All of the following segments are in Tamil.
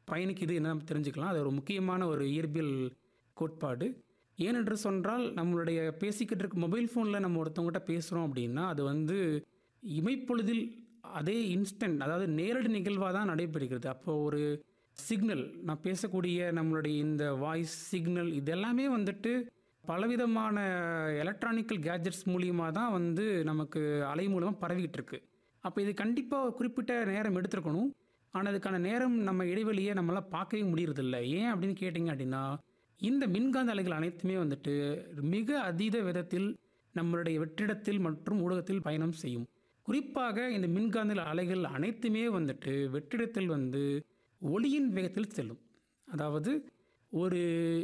பயணிக்குது என்ன நம்ம தெரிஞ்சுக்கலாம் அது ஒரு முக்கியமான ஒரு இயற்பியல் கோட்பாடு ஏனென்று சொன்னால் நம்மளுடைய பேசிக்கிட்டு இருக்க மொபைல் ஃபோனில் நம்ம ஒருத்தவங்ககிட்ட பேசுகிறோம் அப்படின்னா அது வந்து இமைப்பொழுதில் அதே இன்ஸ்டன்ட் அதாவது நேரடி நிகழ்வாக தான் நடைபெறுகிறது அப்போ ஒரு சிக்னல் நான் பேசக்கூடிய நம்மளுடைய இந்த வாய்ஸ் சிக்னல் இதெல்லாமே வந்துட்டு பலவிதமான எலக்ட்ரானிக்கல் கேஜெட்ஸ் மூலியமாக தான் வந்து நமக்கு அலை மூலமாக பரவிக்கிட்டு இருக்கு அப்போ இது கண்டிப்பாக ஒரு குறிப்பிட்ட நேரம் எடுத்திருக்கணும் ஆனால் அதுக்கான நேரம் நம்ம இடைவெளியை நம்மளால் பார்க்கவே முடியறதில்ல ஏன் அப்படின்னு கேட்டிங்க அப்படின்னா இந்த மின்காந்த அலைகள் அனைத்துமே வந்துட்டு மிக அதீத விதத்தில் நம்மளுடைய வெற்றிடத்தில் மற்றும் ஊடகத்தில் பயணம் செய்யும் குறிப்பாக இந்த மின்காந்த அலைகள் அனைத்துமே வந்துட்டு வெற்றிடத்தில் வந்து ஒளியின் வேகத்தில் செல்லும் அதாவது ஒரு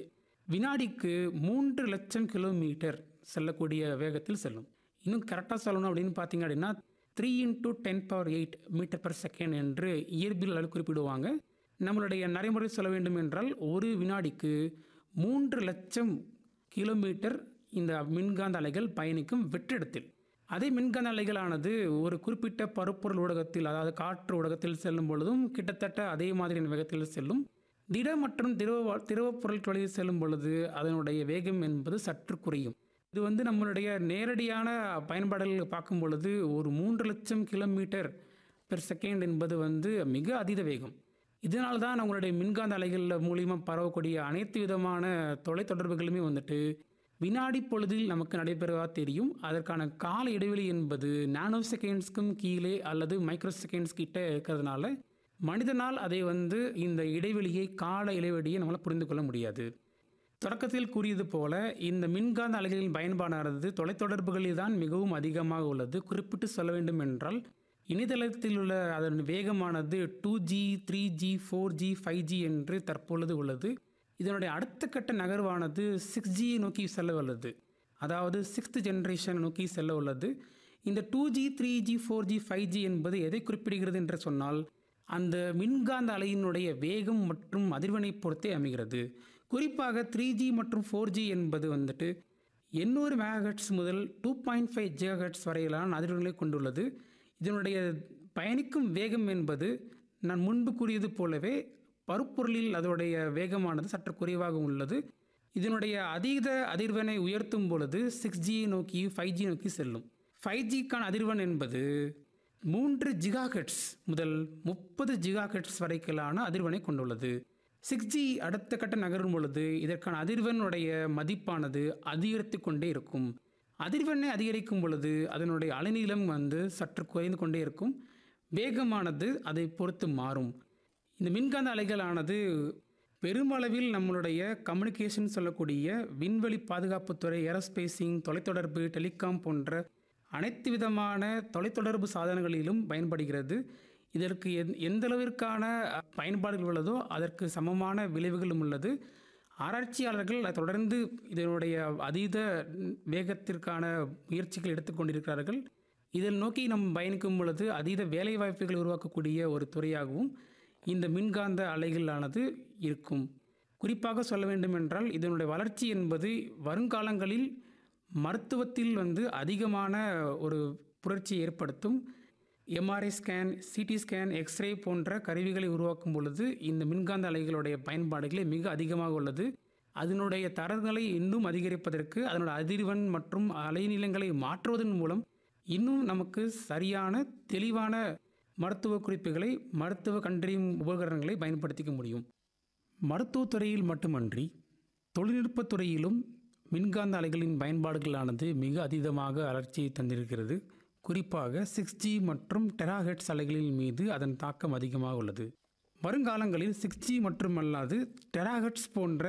வினாடிக்கு மூன்று லட்சம் கிலோமீட்டர் செல்லக்கூடிய வேகத்தில் செல்லும் இன்னும் கரெக்டாக சொல்லணும் அப்படின்னு பார்த்தீங்க அப்படின்னா three into ten power eight meter per second என்று இயற்பியல் அளவு குறிப்பிடுவாங்க நம்மளுடைய நடைமுறை சொல்ல வேண்டும் என்றால் ஒரு வினாடிக்கு மூன்று லட்சம் கிலோமீட்டர் இந்த மின்காந்த அலைகள் பயணிக்கும் வெற்றிடத்தில் அதே மின்காந்த அலைகளானது ஒரு குறிப்பிட்ட பருப்பொருள் ஊடகத்தில் அதாவது காற்று ஊடகத்தில் செல்லும் பொழுதும் கிட்டத்தட்ட அதே மாதிரியான வேகத்தில் செல்லும் திட மற்றும் திரவ திரவப் பொருட்களில் செல்லும் பொழுது அதனுடைய வேகம் என்பது சற்று குறையும் இது வந்து நம்மளுடைய நேரடியான பயன்பாடுகள் பார்க்கும் பொழுது ஒரு மூன்று லட்சம் கிலோமீட்டர் பெர் செகண்ட் என்பது வந்து மிக அதீத வேகம் இதனால தான் நம்மளுடைய மின்காந்த அலைகள் மூலியமாக பரவக்கூடிய அனைத்து விதமான தொலைத்தொடர்புகளுமே வந்துட்டு வினாடி பொழுதில் நமக்கு நடைபெறுவதா தெரியும் அதற்கான கால இடைவெளி என்பது நானோ செகண்ட்ஸ்க்கும் கீழே அல்லது மைக்ரோ செகண்ட்ஸ் கிட்ட இருக்கிறதுனால மனிதனால் அதை வந்து இந்த இடைவெளியை கால இடைவெளியை நம்மளால் புரிந்து கொள்ள முடியாது தொடக்கத்தில் கூறியது போல இந்த மின்காந்த அலைகளின் பயன்பாடானது தொலைத்தொடர்புகளில் தான் மிகவும் அதிகமாக உள்ளது குறிப்பிட்டு சொல்ல வேண்டும் என்றால் இணையதளத்தில் உள்ள அதன் வேகமானது two G three G four G five G என்று தற்பொழுது உள்ளது இதனுடைய அடுத்த கட்ட நகர்வானது சிக்ஸ் ஜியை நோக்கி செல்ல உள்ளது அதாவது சிக்ஸ்த் ஜெனரேஷன் நோக்கி செல்ல உள்ளது இந்த two G three G four G five G என்பது எதை குறிப்பிடுகிறது என்று சொன்னால் அந்த மின்காந்த அலையினுடைய வேகம் மற்றும் அதிர்வெண்ணை பொறுத்தே அமைகிறது குறிப்பாக த்ரீ ஜி மற்றும் ஃபோர் ஜி என்பது வந்துட்டு எண்ணூறு மெகாஹெட்ஸ் முதல் டூ பாயிண்ட் ஃபைவ் ஜிகாஹெட்ஸ் வரையிலான அதிர்வெண்களை கொண்டுள்ளது இதனுடைய பயணிக்கும் வேகம் என்பது நான் முன்பு கூறியது போலவே பருப்பொருளில் அதனுடைய வேகமானது சற்று குறைவாக உள்ளது இதனுடைய அதீத அதிர்வெண்ணை உயர்த்தும் பொழுது சிக்ஸ் ஜி நோக்கி ஃபைவ் ஜி நோக்கி செல்லும் ஃபைவ் ஜிக்கான அதிர்வெண் என்பது மூன்று ஜிகாஹெட்ஸ் முதல் முப்பது ஜிகாஹெட்ஸ் வரைக்கிலான அதிர்வெண்ணை கொண்டுள்ளது சிக்ஸ் ஜி அடுத்த கட்ட நகரும் பொழுது இதற்கான அதிர்வெண்ணுடைய மதிப்பானது அதிகரித்து கொண்டே இருக்கும் அதிர்வெண்ணை அதிகரிக்கும் பொழுது அதனுடைய அலைநீளம் வந்து சற்று குறைந்து கொண்டே இருக்கும் வேகமானது அதை பொறுத்து மாறும் இந்த மின்காந்த அலைகளானது பெருமளவில் நம்மளுடைய கம்யூனிகேஷன் சொல்லக்கூடிய விண்வெளி பாதுகாப்புத்துறை ஏரோஸ்பேசிங் தொலைத்தொடர்பு டெலிகாம் போன்ற அனைத்து விதமான தொலைத்தொடர்பு சாதனங்களிலும் பயன்படுகிறது இதற்கு எந் எந்த அளவிற்கான பயன்பாடுகள் உள்ளதோ அதற்கு சமமான விளைவுகளும் உள்ளது ஆராய்ச்சியாளர்கள் தொடர்ந்து இதனுடைய அதீத வேகத்திற்கான முயற்சிகள் எடுத்துக்கொண்டிருக்கிறார்கள் இதில் நோக்கி நம் பயணிக்கும் பொழுது அதீத வேலைவாய்ப்புகளை உருவாக்கக்கூடிய ஒரு துறையாகவும் இந்த மின்காந்த அலைகளானது இருக்கும் குறிப்பாக சொல்ல வேண்டும் என்றால் இதனுடைய வளர்ச்சி என்பது வருங்காலங்களில் மருத்துவத்தில் வந்து அதிகமான ஒரு புரட்சி ஏற்படுத்தும் MRI scan CT scan x ray போன்ற கருவிகளை உருவாக்கும் பொழுது இந்த மின்காந்த அலைகளுடைய பயன்பாடுகளே மிக அதிகமாக உள்ளது அதனுடைய தரங்களை இன்னும் அதிகரிப்பதற்கு அதனுடைய அதிர்வெண் மற்றும் அலைநீளங்களை மாற்றுவதன் மூலம் இன்னும் நமக்கு சரியான தெளிவான மருத்துவ குறிப்புகளை மருத்துவ கண்டறியும் உபகரணங்களை பயன்படுத்திக்க முடியும் மருத்துவத்துறையில் மட்டுமன்றி தொழில்நுட்பத் துறையிலும் மின்காந்த அலைகளின் பயன்பாடுகளானது மிக அதீதமாக வளர்ச்சியை தந்திருக்கிறது குறிப்பாக சிக்ஸ் ஜி மற்றும் டெராஹெட்ஸ் அலைகளின் மீது அதன் தாக்கம் அதிகமாக உள்ளது வருங்காலங்களில் சிக்ஸ் ஜி மட்டுமல்லாது டெராஹெட்ஸ் போன்ற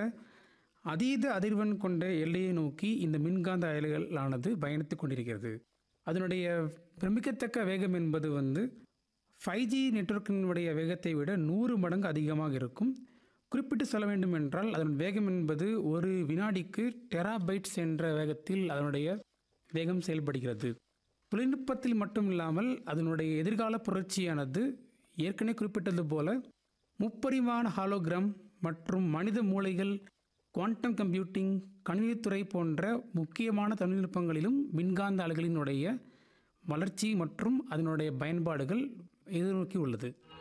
அதீத அதிர்வெண் கொண்ட எல்லையை நோக்கி இந்த மின்காந்த அலைகளானது பயணித்து கொண்டிருக்கிறது அதனுடைய பிரமிக்கத்தக்க வேகம் என்பது வந்து ஃபைவ் ஜி நெட்வொர்க்கினுடைய வேகத்தை விட நூறு மடங்கு அதிகமாக இருக்கும் குறிப்பிட்டு சொல்ல வேண்டும் என்றால் அதன் வேகம் என்பது ஒரு வினாடிக்கு டெராபைட்ஸ் என்ற வேகத்தில் அதனுடைய வேகம் செயல்படுகிறது தொழில்நுட்பத்தில் மட்டும் இல்லாமல் அதனுடைய எதிர்கால புரட்சியானது ஏற்கனவே குறிப்பிட்டது போல முப்பரிமாண ஹாலோகிராம் மற்றும் மனித மூளைகள் குவாண்டம் கம்ப்யூட்டிங் கணினித்துறை போன்ற முக்கியமான தொழில்நுட்பங்களிலும் மின்காந்த அலைகளினுடைய வளர்ச்சி மற்றும் அதனுடைய பயன்பாடுகள் எதிர்நோக்கி உள்ளது